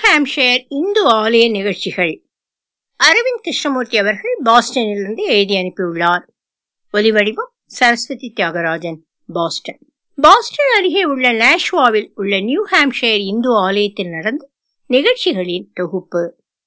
Hampshire Hindu ஆலய நிகழ்ச்சிகள் அரவிந்த் கிருஷ்ணமூர்த்தி அவர்கள் பாஸ்டனிலிருந்து எழுதி அனுப்பியுள்ளார் ஒலிவடிவம் சரஸ்வதி தியாகராஜன் பாஸ்டன் பாஸ்டன் அருகே உள்ள நேஷ்வாவில் உள்ள நியூ ஹாம்ஷயர் இந்து ஆலயத்தில் நடந்த நிகழ்ச்சிகளின் தொகுப்பு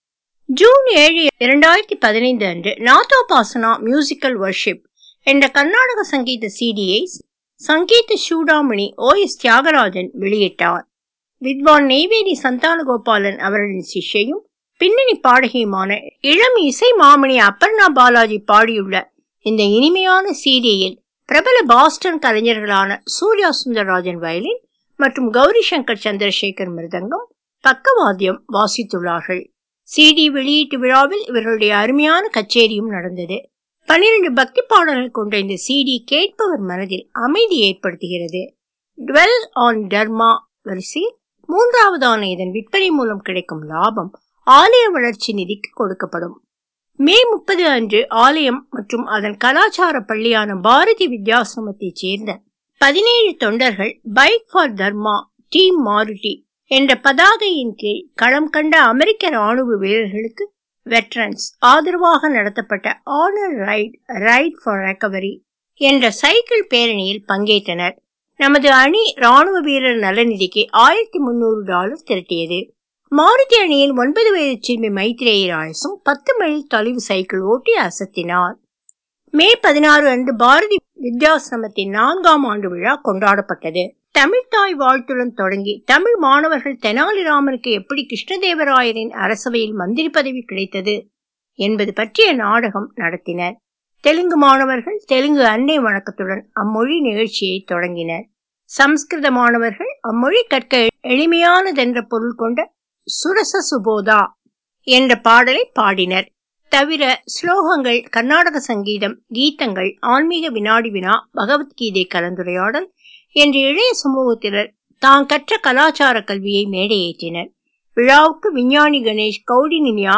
ஜூன் ஏழு இரண்டாயிரத்தி பதினைந்து அன்று நாதோபாசனா மியூசிக்கல் வர்ஷிப் என்ற கர்நாடக சங்கீத சிடியை சங்கீத சூடாமணி ஓ எஸ் தியாகராஜன் வெளியிட்டார் வித்வான் நெய்வேலி சந்தானகோபாலன் அவர்களின் சிஷ்யையும் பின்னணி பாடகியுமான இளம் இசை மாமணி அபர்ணா பாலாஜி பாடியுள்ள இந்த இனிமையான சீடியில் பிரபல பாஸ்டன் கலைஞர்களான சூர்யா சுந்தரராஜன் வயலின் மற்றும் கௌரி சங்கர் சந்திரசேகர் மிருதங்கம் பக்கவாத்தியம் வாசித்துள்ளார்கள் சிடி வெளியீட்டு விழாவில் இவர்களுடைய அருமையான கச்சேரியும் நடந்தது பன்னிரண்டு பக்தி பாடல்கள் கொண்ட இந்த சிடி கேட்பவர் மனதில் அமைதி ஏற்படுத்துகிறது டுவெல் ஆன் டர்மா வரிசையில் மூன்றாவதான இதன் விற்பனை மூலம் கிடைக்கும் லாபம் ஆலய வளர்ச்சி நிதிக்கு கொடுக்கப்படும் மே முப்பது அன்று ஆலயம் மற்றும் அதன் கலாச்சார பள்ளியான பாரதி வித்யாசிரமத்தைச் சேர்ந்த பதினேழு தொண்டர்கள் பைக் ஃபார் தர்மா டீம் மாருட்டி என்ற பதாகையின் கீழ் களம் கண்ட அமெரிக்க ராணுவ வீரர்களுக்கு வெட்டரன்ஸ் ஆதரவாக நடத்தப்பட்ட honour ride ride for recovery என்ற சைக்கிள் பேரணியில் பங்கேற்றனர் நமது அணி ராணுவ வீரர் நலநிதிக்கு ஆயிரத்தி முன்னூறு டாலர் திரட்டியது மாருதி அணியில் ஒன்பது வயது சிறுமி மைத்ரேயி ராயசும் பத்து மைல் தொலைவு சைக்கிள் ஓட்டி அசத்தினார் மே பதினாறு அன்று பாரதி வித்யாசிரமத்தின் நான்காம் ஆண்டு விழா கொண்டாடப்பட்டது தமிழ்தாய் வாழ்த்துடன் தொடங்கி தமிழ் மாணவர்கள் தெனாலிராமனுக்கு எப்படி கிருஷ்ணதேவராயரின் அரசவையில் மந்திரி பதவி கிடைத்தது என்பது பற்றிய நாடகம் நடத்தினர் தெலுங்கு மாணவர்கள் தெலுங்கு அன்னை வணக்கத்துடன் அம்மொழி நிகழ்ச்சியை தொடங்கினர் சம்ஸ்கிருத மாணவர்கள் அம்மொழி கற்க எளிமையானதென்ற பொருள் கொண்ட சுரச சுபோதா என்ற பாடலை பாடினர் தவிர ஸ்லோகங்கள் கர்நாடக சங்கீதம் கீதங்கள் ஆன்மீக வினாடி வினா பகவத்கீதை கலந்துரையாடல் என்ற இளைய சமூகத்தினர் தாம் கற்ற கலாச்சார கல்வியை மேடையேற்றினர் விழாவுக்கு விஞ்ஞானி கணேஷ் கௌடினியா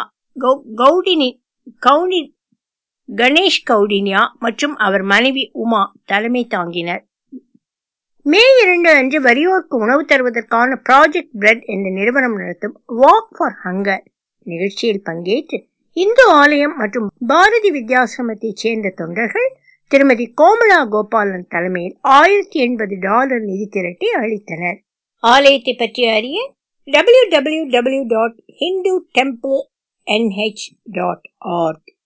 கௌடினி கவுனி கணேஷ் கௌடினியா மற்றும் அவர் மனைவி உமா தலைமை தாங்கினர் மே இரண்டு அன்று வறியோருக்கு உணவு தருவதற்கான ப்ராஜெக்ட் பிரெட் என்ற நிறுவனம் நடத்தும் வாக் ஃபார் ஹங்கர் நிகழ்ச்சியில் பங்கேற்று இந்து ஆலயம் மற்றும் பாரதி வித்யாசிரமத்தைச் சேர்ந்த தொண்டர்கள் திருமதி கோமலா கோபாலன் தலைமையில் ஆயிரத்தி எண்பது டாலர் நிதி திரட்டி அளித்தனர் ஆலயத்தை பற்றி அறிய W W W dot Hindu temple N H dot arc